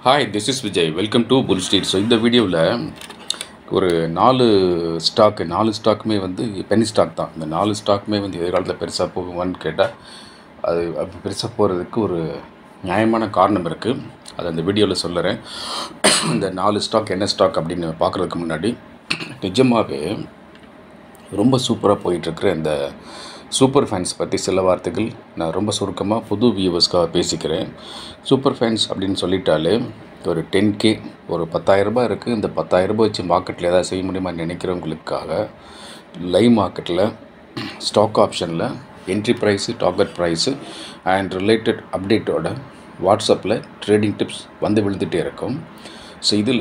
hi this is Vijay welcome to bull street so இந்த வீடியோவில் ஒரு நாலு ஸ்டாக்கு நாலு ஸ்டாக்குமே வந்து பெனி ஸ்டாக் தான் இந்த நாலு ஸ்டாக்குமே வந்து எதிர்காலத்தில் பெருசாக போகுமான்னு கேட்டால் அது அப்படி பெருசாக போகிறதுக்கு ஒரு நியாயமான காரணம் இருக்குது அதை அந்த வீடியோவில் சொல்லுறேன் இந்த நாலு ஸ்டாக் என்ன ஸ்டாக் அப்படின்னு பார்க்குறதுக்கு முன்னாடி நிஜமாகவே ரொம்ப சூப்பராக போயிட்டுருக்கிற இந்த சூப்பர் ஃபேன்ஸ் பற்றி சில வார்த்தைகள் நான் ரொம்ப சுருக்கமாக புது வியூவர்ஸ்க்காக பேசிக்கிறேன் சூப்பர் ஃபேன்ஸ் அப்படின்னு சொல்லிட்டாலே ஒரு டென் கே ஒரு பத்தாயிரரூபா இருக்குது இந்த பத்தாயிரரூபா வச்சு மார்க்கெட்டில் ஏதாவது செய்ய முடியுமா நினைக்கிறவங்களுக்காக லைவ் மார்க்கெட்டில் ஸ்டாக் ஆப்ஷனில் entry price target price and related அப்டேட்டோட வாட்ஸ்அப்பில் ட்ரேடிங் டிப்ஸ் வந்து விழுந்துகிட்டே இருக்கும் ஸோ இதில்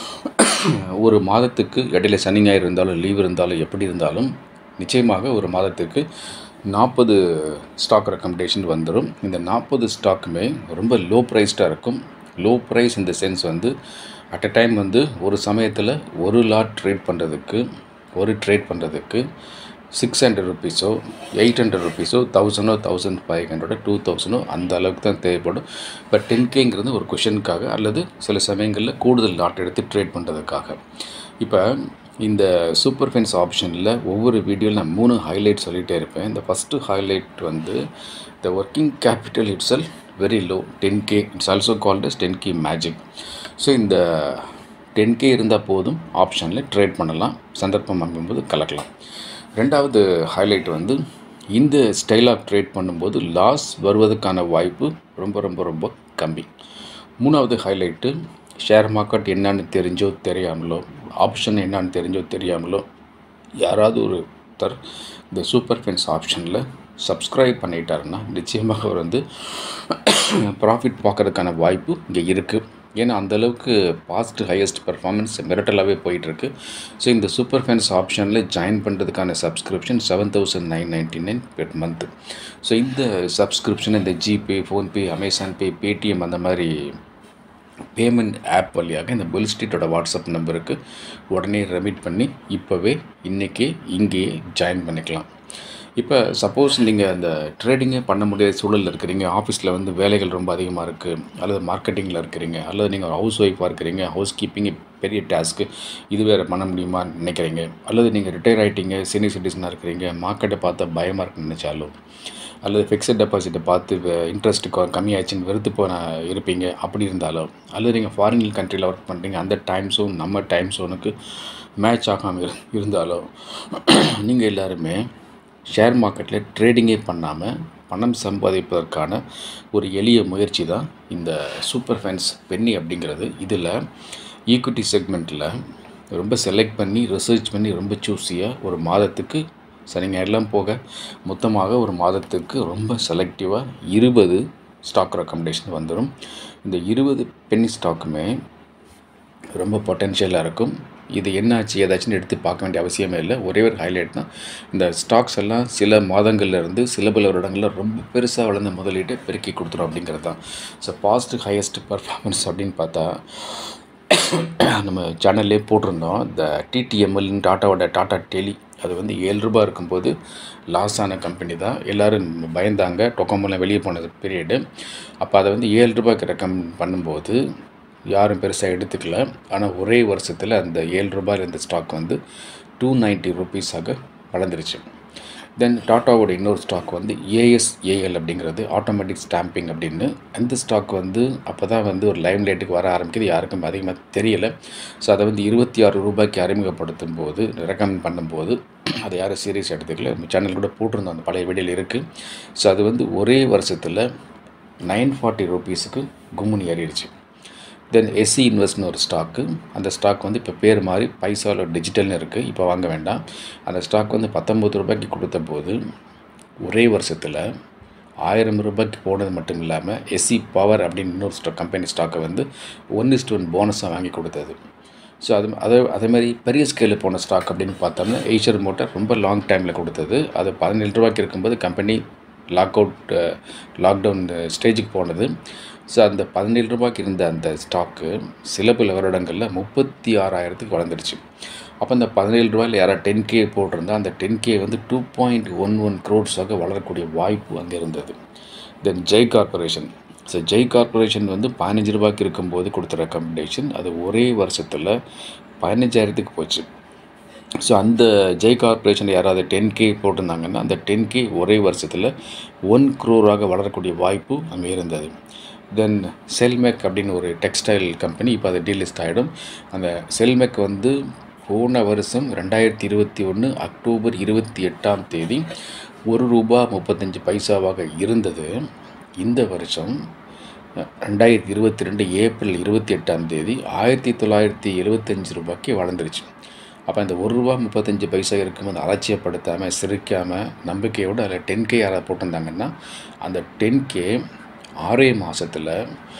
ஒரு மாதத்துக்கு இடையில சனி ஞாயிறு இருந்தாலும் லீவ் இருந்தாலும் எப்படி இருந்தாலும் நிச்சயமாக ஒரு மாதத்துக்கு நாற்பது ஸ்டாக் ரெக்கமெண்டேஷன் வந்துடும் இந்த நாற்பது ஸ்டாக்குமே ரொம்ப லோ ப்ரைஸ்டாக இருக்கும் லோ ப்ரைஸ் இந்த சென்ஸ் வந்து அட் அ டைம் வந்து ஒரு சமயத்தில் ஒரு லாட் ட்ரேட் பண்ணுறதுக்கு ஒரு ட்ரேட் பண்ணுறதுக்கு சிக்ஸ் ஹண்ட்ரட் ருபீஸோ எயிட் ஹண்ட்ரட் ருபீஸோ தௌசண்டோ தௌசண்ட் ஃபைவ் ஹண்ட்ரடோ டூ தௌசண்டோ அந்த அளவுக்கு தான் தேவைப்படும் பட் டென் கேங்கிறது ஒரு கொஷனுக்காக அல்லது சில சமயங்களில் கூடுதல் லாட் எடுத்து ட்ரேட் பண்ணுறதுக்காக இப்போ இந்த சூப்பர் ஃபென்ஸ் ஆப்ஷனில் ஒவ்வொரு வீடியோவில் நான் மூணு ஹைலைட் சொல்லிகிட்டே இருப்பேன் இந்த ஃபஸ்ட்டு ஹைலைட் வந்து the working capital it's L very low ten K it's also called as ten K magic so இந்த டென் கே இருந்தால் போதும் ஆப்ஷனில் ட்ரேட் பண்ணலாம் சந்தர்ப்பம் அமைக்கும்போது கலக்கலாம் ரெண்டாவது ஹைலைட் வந்து இந்த ஸ்டைல் ஆஃப் ட்ரேட் பண்ணும்போது லாஸ் வருவதற்கான வாய்ப்பு ரொம்ப ரொம்ப ரொம்ப கம்மி மூணாவது ஹைலைட்டு ஷேர் மார்க்கெட் என்னன்னு தெரிஞ்சோ தெரியாமலோ ஆப்ஷன் என்னன்னு தெரிஞ்சோ தெரியாமலோ யாராவது ஒருத்தர் இந்த சூப்பர் ஃபென்ஸ் ஆப்ஷனில் சப்ஸ்கிரைப் பண்ணிட்டாருன்னா நிச்சயமாக அவர் வந்து ப்ராஃபிட் பார்க்கறதுக்கான வாய்ப்பு இங்கே இருக்குது ஏன்னா அந்தளவுக்கு பாஸ்ட் ஹையஸ்ட் பர்ஃபார்மன்ஸ் மிரட்டலாகவே போயிட்டுருக்கு ஸோ இந்த சூப்பர் ஃபேன்ஸ் ஆப்ஷனில் ஜாயின் பண்ணுறதுக்கான subscription seven thousand nine ninety nine per month so இந்த சப்ஸ்கிரிப்ஷன் இந்த GPay PhonePe Amazon Pay Paytm அந்த மாதிரி பேமெண்ட் ஆப் வழியாக இந்த புல் ஸ்ட்ரீட்டோட வாட்ஸ்அப் நம்பருக்கு உடனே ரெமிட் பண்ணி இப்போவே இன்றைக்கே இங்கேயே ஜாயின் பண்ணிக்கலாம் இப்போ சப்போஸ் நீங்கள் அந்த ட்ரேடிங்கே பண்ண முடியாத சூழலில் இருக்கிறீங்க ஆஃபீஸில் வந்து வேலைகள் ரொம்ப அதிகமாக இருக்குது அல்லது மார்க்கெட்டிங்கில் இருக்கிறீங்க அல்லது நீங்கள் ஹவுஸ் ஒய்ஃபாக இருக்கிறீங்க ஹவுஸ் கீப்பிங் பெரிய டாஸ்க்கு இது வேறு பண்ண முடியுமான்னு நினைக்கிறீங்க அல்லது நீங்கள் ரிட்டையர் ஆகிட்டீங்க சீனியர் சிட்டிசனாக இருக்கிறீங்க மார்க்கெட்டை பார்த்தா பயமாக இருக்குன்னு நினச்சாலும் அல்லது ஃபிக்ஸட் டெபாசிட்டை பார்த்து இன்ட்ரெஸ்ட் கம்மியாச்சுன்னு வெறுத்து போன இருப்பீங்க அப்படி இருந்தாலும் அல்லது நீங்கள் ஃபாரின் கண்ட்ரியில் ஒர்க் பண்ணுறீங்க அந்த டைம் ஜோன் நம்ம டைம் ஜோனுக்கு மேட்ச் ஆகாமல் இருந்தாலும் நீங்கள் எல்லாருமே ஷேர் மார்க்கெட்டில் ட்ரேடிங்கே பண்ணாமல் பணம் சம்பாதிப்பதற்கான ஒரு எளிய முயற்சி தான் இந்த சூப்பர் ஃபேன்ஸ் பென்னி அப்படிங்கிறது இதில் ஈக்விட்டி செக்மெண்ட்டில் ரொம்ப செலக்ட் பண்ணி ரிசர்ச் பண்ணி ரொம்ப சூஸியாக ஒரு மாதத்துக்கு சனி ஞாயிறுலாம் போக மொத்தமாக ஒரு மாதத்துக்கு ரொம்ப செலக்டிவாக இருபது ஸ்டாக் ரெக்கமெண்டேஷன் வந்துடும் இந்த இருபது பென்னி ஸ்டாக்குமே ரொம்ப பொட்டென்ஷியலாக இருக்கும் இது என்னாச்சு ஏதாச்சும் எடுத்து பார்க்க வேண்டிய அவசியமே இல்லை ஒரே ஒரு ஹைலைட் தான் இந்த ஸ்டாக்ஸ் எல்லாம் சில மாதங்கள்லேருந்து சில பல வருடங்களில் ரொம்ப பெருசாக வளர்ந்த முதலீட்டை பெருக்கி கொடுத்துரும் அப்படிங்கிறது தான் ஸோ பாஸ்ட் ஹையஸ்ட் பர்ஃபார்மன்ஸ் அப்படின்னு பார்த்தா நம்ம சேனல்லே போட்டிருந்தோம் இந்த டிடிஎம்எல்னு டாட்டாவோட டாட்டா டெலி அது வந்து ஏழு ரூபா இருக்கும்போது லாஸ் ஆன கம்பெனி தான் எல்லோரும் பயந்தாங்க டொக்கோமெல்லாம் வெளியே போனது பீரியடு அப்போ அதை வந்து ஏழு ரூபாய்க்கு ரெக்கமெண்ட் பண்ணும்போது யாரும் பெருசாக எடுத்துக்கல ஆனால் ஒரே வருஷத்தில் அந்த ஏழு ரூபாயில் இருந்த ஸ்டாக் வந்து டூ நைன்ட்டி ருபீஸாக வளர்ந்துருச்சு தென் டாட்டாவோட இன்னொரு ஸ்டாக் வந்து ஏஎஸ்ஏஎல் அப்படிங்கிறது ஆட்டோமேட்டிக் ஸ்டாம்பிங் அப்படின்னு அந்த ஸ்டாக் வந்து அப்போ தான் வந்து ஒரு லைம் லைட்டுக்கு வர ஆரம்பிக்குது யாருக்கும் அதிகமாக தெரியலை ஸோ அதை வந்து இருபத்தி ஆறு ரூபாய்க்கு அறிமுகப்படுத்தும் போது ரெக்கமெண்ட் பண்ணும்போது அதை யாரும் சீரியஸ் எடுத்துக்கல சேனல் கூட போட்டிருந்தோம் அந்த பழைய வீடியோவில் இருக்குது ஸோ அது வந்து ஒரே வருஷத்தில் நைன் ஃபார்ட்டி ருபீஸுக்கு கும்முனி ஏறிடுச்சு தென் எஸ்சி இன்வெஸ்ட்னு ஒரு ஸ்டாக்கு அந்த ஸ்டாக் வந்து இப்போ பேர் மாதிரி பைசாவில் டிஜிட்டல்னு இருக்குது இப்போ வாங்க வேண்டாம் அந்த ஸ்டாக் வந்து பத்தொம்பது ரூபாய்க்கு கொடுத்த போது ஒரே வருஷத்தில் ஆயிரம் ரூபாய்க்கு போனது மட்டும் இல்லாமல் எஸ்சி பவர் அப்படின்னு இன்னொரு ஸ்டாக் கம்பெனி ஸ்டாக்கை வந்து ஒன் இஸ்ட் ஒன் போனஸாக வாங்கி கொடுத்தது ஸோ அது அதே அதே மாதிரி பெரிய ஸ்கேலில் போன ஸ்டாக் அப்படின்னு பார்த்தோம்னா ஏஷியர் மோட்டார் ரொம்ப லாங் டைமில் கொடுத்தது அது பதினேழு ரூபாய்க்கு இருக்கும்போது கம்பெனி லாக் அவுட் லாக்டவுன் ஸ்டேஜுக்கு போனது ஸோ அந்த பதினேழு ரூபாய்க்கு இருந்த அந்த ஸ்டாக்கு சில பல வருடங்களில் முப்பத்தி ஆறாயிரத்துக்கு வளர்ந்துருச்சு அப்போ அந்த பதினேழு ரூபாயில் யாராவது டென் கே போட்டிருந்தா அந்த டென் கே வந்து டூ பாயிண்ட் ஒன் ஒன் க்ரோட்ஸாக வளரக்கூடிய வாய்ப்பு அங்கே இருந்தது then Jai Corporation so Jai Corporation வந்து பதினஞ்சு ரூபாய்க்கு இருக்கும்போது கொடுத்த ரெக்கமெண்டேஷன் அது ஒரே வருஷத்தில் பதினஞ்சாயிரத்துக்கு போச்சு ஸோ அந்த ஜெய் கார்ப்பரேஷன் யாராவது டென் கே போட்டிருந்தாங்கன்னா அந்த டென் கே ஒரே வருஷத்தில் ஒன் க்ரோராக வளரக்கூடிய வாய்ப்பு அங்கே இருந்தது தென் செல்மெக் அப்படின்னு ஒரு டெக்ஸ்டைல் கம்பெனி இப்போ அது டீலிஸ்ட் ஆகிடும் அந்த செல்மெக் வந்து போன வருஷம் ரெண்டாயிரத்தி இருபத்தி ஒன்று அக்டோபர் இருபத்தி எட்டாம் தேதி ஒரு ரூபா முப்பத்தஞ்சு பைசாவாக இருந்தது இந்த வருஷம் ரெண்டாயிரத்தி இருபத்தி ரெண்டு ஏப்ரல் இருபத்தி எட்டாம் தேதி ஆயிரத்தி தொள்ளாயிரத்தி எழுபத்தஞ்சு ரூபாய்க்கு வளர்ந்துருச்சு அப்போ அந்த ஒரு ரூபா முப்பத்தஞ்சு பைசா இருக்கும்போது அலட்சியப்படுத்தாமல் சிரிக்காமல் நம்பிக்கையோடு அதில் டென் கே யாராவது போட்டிருந்தாங்கன்னா அந்த டென் கே ஆறே மாதத்தில்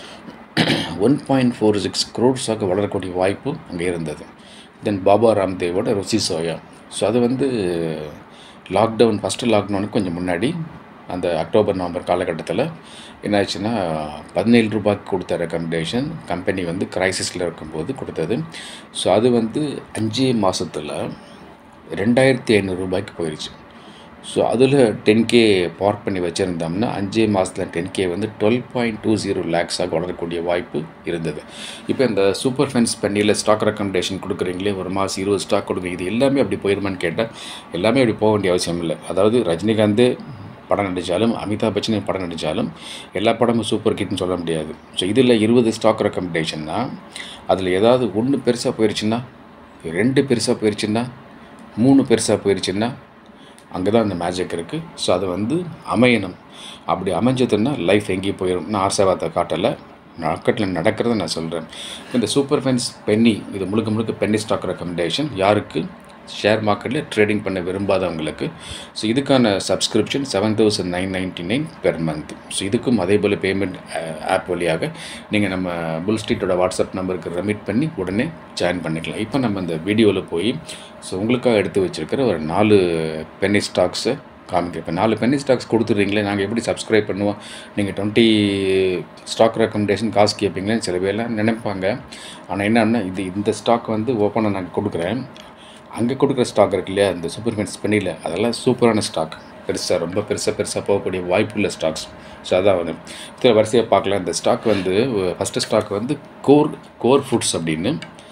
ஒன் பாயிண்ட் ஃபோர் சிக்ஸ் க்ரோர்ஸாக வளரக்கூடிய வாய்ப்பு அங்கே இருந்தது தென் பாபா ராம்தேவோட ருசி சோயா ஸோ அது வந்து லாக்டவுன் ஃபஸ்ட்டு லாக்டவுனுக்கு கொஞ்சம் முன்னாடி அந்த அக்டோபர் நவம்பர் காலகட்டத்தில் என்னாச்சுன்னா பதினேழு ரூபாய்க்கு கொடுத்த ரெக்கமெண்டேஷன் கம்பெனி வந்து கிரைசிஸில் இருக்கும்போது கொடுத்தது ஸோ அது வந்து அஞ்சே மாதத்தில் ரெண்டாயிரத்தி ஐநூறு ரூபாய்க்கு போயிடுச்சு ஸோ அதில் டென் கே பார்க் பண்ணி வச்சுருந்தோம்னா அஞ்சே மாதத்தில் டென் கே வந்து டுவெல் பாயிண்ட் டூ ஜீரோ லேக்ஸாக வளரக்கூடிய வாய்ப்பு இருந்தது இப்போ இந்த சூப்பர் ஃபென்ஸ் பண்ணியில் ஸ்டாக் ரெக்கமெண்டேஷன் கொடுக்குறீங்களே ஒரு மாதம் இருபது ஸ்டாக் கொடுங்க இது எல்லாமே அப்படி போயிருமான்னு கேட்டால் எல்லாமே அப்படி போக வேண்டிய அவசியம் இல்லை அதாவது ரஜினிகாந்த் படம் நடித்தாலும் அமிதாப் பச்சன் படம் நடித்தாலும் எல்லா படமும் சூப்பர் ஹிட்னு சொல்ல முடியாது ஸோ இதில் இருபது ஸ்டாக் ரெக்கமெண்டேஷன்னா அதில் ஏதாவது ஒன்று பெருசாக போயிடுச்சுன்னா ரெண்டு பெருசாக போயிடுச்சுன்னா மூணு பெருசாக போயிடுச்சுன்னா அங்கே தான் அந்த மேஜிக் இருக்குது ஸோ அது வந்து அமையணும் அப்படி அமைஞ்சதுன்னா லைஃப் எங்கேயும் போயிடும் நான் ஆசைவாதத்தை காட்டலை நாட்கட்டில் நடக்கிறத நான் சொல்கிறேன் இந்த சூப்பர் ஃபென்ஸ் பென்னி இது முழுக்க முழுக்க பென்னி ஸ்டாக் ரெக்கமெண்டேஷன் யாருக்கு ஷேர் மார்க்கெட்டில் ட்ரேடிங் பண்ண விரும்பாதவங்களுக்கு ஸோ இதுக்கான subscription seven thousand nine ninety nine per month so இதுக்கும் அதே போல் பேமெண்ட் ஆப் வழியாக நீங்கள் நம்ம புல் ஸ்ட்ரீட்டோட வாட்ஸ்அப் நம்பருக்கு ரெமிட் பண்ணி உடனே ஜாயின் பண்ணிக்கலாம் இப்போ நம்ம இந்த வீடியோவில் போய் ஸோ உங்களுக்காக எடுத்து வச்சுருக்கிற ஒரு நாலு பென்னி ஸ்டாக்ஸை காமிக்க இப்போ நாலு பென்னி ஸ்டாக்ஸ் கொடுத்துட்றீங்களே நாங்கள் எப்படி சப்ஸ்கிரைப் பண்ணுவோம் நீங்கள் டுவெண்ட்டி ஸ்டாக் ரெக்கமெண்டேஷன் காசு கேட்பீங்களேன்னு சில பேர்லாம் நினைப்பாங்க ஆனால் என்னன்னா இது இந்த ஸ்டாக் வந்து ஓப்பனாக நாங்கள் கொடுக்குறேன் அங்கே கொடுக்குற ஸ்டாக் இருக்கு இல்லையா இந்த சூப்பர் ஃபென்ஸ் பண்ணியில் அதெல்லாம் சூப்பரான ஸ்டாக் பெருசாக ரொம்ப பெருசாக பெருசாக போகக்கூடிய வாய்ப்புள்ள ஸ்டாக்ஸ் ஸோ அதான் வந்து இதில் வரிசையாக பார்க்கலாம் இந்த ஸ்டாக் வந்து ஃபஸ்ட்டு ஸ்டாக் வந்து கோர் கோர் ஃபுட்ஸ் அப்படின்னு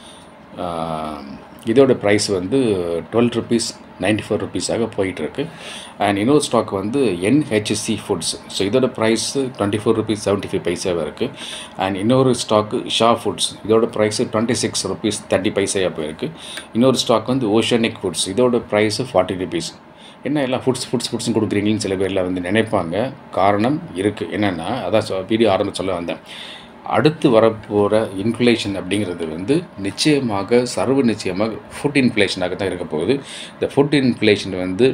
இதோட ப்ரைஸ் வந்து டுவெல் ருபீஸ் நைன்டி ஃபோர் ருபீஸாக போயிட்டுருக்கு அண்ட் இன்னொரு ஸ்டாக் வந்து என்ஹெச்சி ஃபுட்ஸ் ஸோ இதோட price twenty four rupees seventy five பைசாவாக இருக்குது அண்ட் இன்னொரு ஸ்டாக்கு ஷா ஃபுட்ஸ் இதோட price twenty six rupees thirty பைசாயாக போயிருக்கு இன்னொரு ஸ்டாக் வந்து ஓஷனிக் ஃபுட்ஸ் இதோட ப்ரைஸு ஃபார்ட்டி ருபீஸ் என்ன எல்லாம் ஃபுட்ஸ் ஃபுட்ஸ் ஃபுட்ஸ்னு கொடுக்குறீங்கன்னு சில பேர்லாம் வந்து நினைப்பாங்க காரணம் இருக்குது என்னென்னா அதான் வீடியோ ஆரம்ப சொல்ல வந்தேன் அடுத்து வரப்போகிற இன்ஃப்ளேஷன் அப்படிங்கிறது வந்து நிச்சயமாக சர்வ நிச்சயமாக ஃபுட் இன்ஃப்ளேஷனாக தான் இருக்க போகுது இந்த ஃபுட் இன்ஃப்ளேஷன் வந்து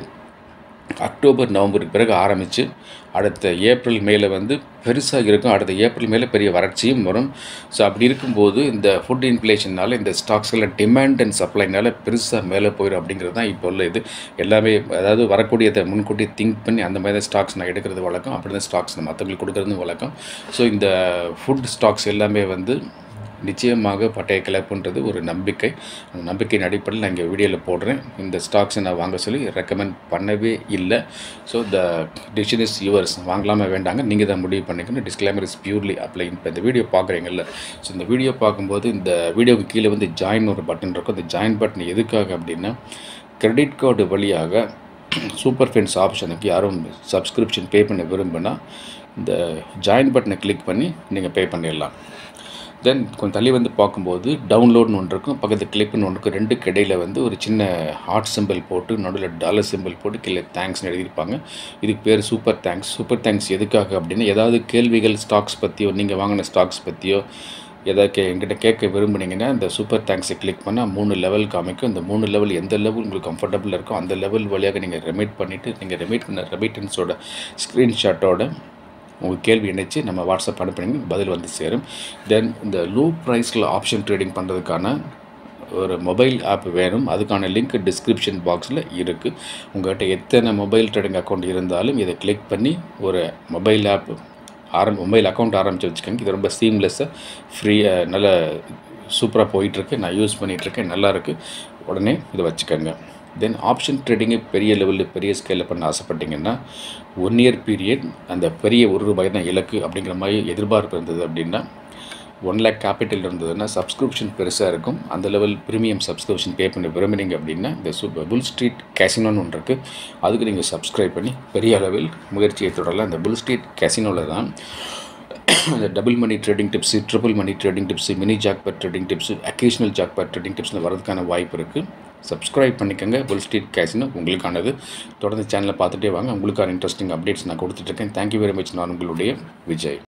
அக்டோபர் நவம்பருக்கு பிறகு ஆரம்பித்து அடுத்த ஏப்ரல் மேல வந்து பெருசாக இருக்கும் அடுத்த ஏப்ரல் மேலே பெரிய வறட்சியும் வரும் ஸோ அப்படி இருக்கும்போது இந்த ஃபுட் இன்ஃப்ளேஷனால் இந்த ஸ்டாக்ஸ்களில் டிமாண்ட் அண்ட் சப்ளைனால பெருசாக மேலே போயிடும் அப்படிங்கிறது தான் இப்போ உள்ள இது எல்லாமே அதாவது வரக்கூடியதை முன்கூட்டி திங்க் பண்ணி அந்த மாதிரி தான் ஸ்டாக்ஸ் நான் எடுக்கிறது வழக்கம் அப்படி தான் ஸ்டாக்ஸ் நான் மற்றவங்களுக்கு கொடுக்குறதும் வழக்கம் ஸோ இந்த ஃபுட் ஸ்டாக்ஸ் எல்லாமே வந்து நிச்சயமாக பட்டைய கிளப்புன்றது ஒரு நம்பிக்கை அந்த நம்பிக்கையின் அடிப்படையில் நான் இங்கே வீடியோவில் போடுறேன் இந்த ஸ்டாக்ஸை நான் வாங்க சொல்லி ரெக்கமெண்ட் பண்ணவே இல்லை so the decision is yours வாங்கலாமா வேண்டாங்க நீங்கள் தான் முடிவு பண்ணிக்கணும் டிஸ்க்ளைமர் இஸ் பியூர்லி அப்ளை இப்போ இந்த வீடியோ பார்க்குறீங்கல்ல ஸோ இந்த வீடியோ பார்க்கும்போது இந்த வீடியோவுக்கு கீழே வந்து ஜாயின் ஒரு பட்டன் இருக்கும் இந்த ஜாயின் பட்டன் எதுக்காக அப்படின்னா கிரெடிட் கார்டு வழியாக சூப்பர் ஃபென்ஸ் ஆப்ஷனுக்கு யாரும் சப்ஸ்கிரிப்ஷன் பே பண்ண விரும்பினா இந்த ஜாயின் பட்டனை கிளிக் பண்ணி நீங்கள் பே பண்ணிடலாம் தென் கொஞ்சம் தள்ளி வந்து பார்க்கும்போது டவுன்லோட்னு ஒன்று இருக்கும் பக்கத்து கிளிப்னு ஒன்று இருக்கும் ரெண்டுக்கு இடையில வந்து ஒரு சின்ன ஹார்ட் சிம்பிள் போட்டு நடுவில் டாலர் சிம்பிள் போட்டு கீழே தேங்க்ஸ்னு எழுதியிருப்பாங்க இதுக்கு பேர் சூப்பர் தேங்க்ஸ் சூப்பர் தேங்க்ஸ் எதுக்காக அப்படின்னா ஏதாவது கேள்விகள் ஸ்டாக்ஸ் பற்றியோ நீங்கள் வாங்கின ஸ்டாக்ஸ் பற்றியோ எதாவது கே என்கிட்ட கேட்க விரும்புனீங்கன்னா இந்த சூப்பர் தேங்க்ஸை கிளிக் பண்ணால் மூணு லெவல் காமிக்கும் இந்த மூணு லெவல் எந்த லெவல் உங்களுக்கு கம்ஃபர்டபுளாக இருக்கோ அந்த லெவல் வழியாக நீங்கள் ரெமிட் பண்ணிவிட்டு நீங்கள் ரெமிட் பண்ண ரெமிட்டன்ஸோட ஸ்க்ரீன்ஷாட்டோட உங்கள் கேள்வி இணைச்சு நம்ம வாட்ஸ்அப் அனுப்புனீங்க பதில் வந்து சேரும் தென் இந்த லோ ப்ரைஸில் ஆப்ஷன் ட்ரேடிங் பண்ணுறதுக்கான ஒரு மொபைல் ஆப் வேணும் அதுக்கான லிங்க் டிஸ்கிரிப்ஷன் பாக்ஸில் இருக்குது உங்கள்கிட்ட எத்தனை மொபைல் ட்ரேடிங் அக்கௌண்ட் இருந்தாலும் இதை கிளிக் பண்ணி ஒரு மொபைல் ஆப் ஆரம் மொபைல் அக்கௌண்ட் ஆரம்பித்து வச்சுக்கோங்க இது ரொம்ப சீம்லெஸ்ஸாக ஃப்ரீயாக நல்ல சூப்பராக போயிட்டுருக்கு நான் யூஸ் பண்ணிகிட்ருக்கேன் நல்லாயிருக்கு உடனே இதை வச்சுக்கோங்க தென் ஆப்ஷன் ட்ரேடிங்கை பெரிய லெவலில் பெரிய ஸ்கேலில் பண்ண ஆசைப்பட்டீங்கன்னா ஒன் இயர் பீரியட் அந்த பெரிய ஒரு ரூபாய் தான் இலக்கு அப்படிங்கிற மாதிரி எதிர்பார்ப்பு இருந்தது அப்படின்னா ஒன் லேக் கேபிட்டல் இருந்ததுன்னா சப்ஸ்கிரிப்ஷன் பெருசாக இருக்கும் அந்த லெவல் ப்ரீமியம் சப்ஸ்கிரிப்ஷன் பே பண்ணி விரும்புனீங்க அப்படின்னா இந்த சூப்பர் புல் ஸ்ட்ரீட் கேசினோன்னு ஒன்று இருக்குது அதுக்கு நீங்கள் சப்ஸ்கிரைப் பண்ணி பெரிய அளவில் முயற்சியை தொடரலாம் இந்த புல் ஸ்ட்ரீட் கேசினோவில் தான் இந்த double money trading tips triple money trading tips mini jackpot trading tips occasional jackpot trading டிப்ஸில் வரதுக்கான வாய்ப்பு இருக்குது சப்ஸ்கிரைப் பண்ணிக்கோங்க புல் ஸ்ட்ரீட் கேசினோ உங்களுக்கானது தொடர்ந்து சேனலை பார்த்துட்டே வாங்க உங்களுக்கான இன்ட்ரெஸ்டிங் அப்டேட்ஸ் நான் கொடுத்துட்ருக்கேன் தேங்க்யூ வெரி மச் நான் உங்களுடைய விஜய்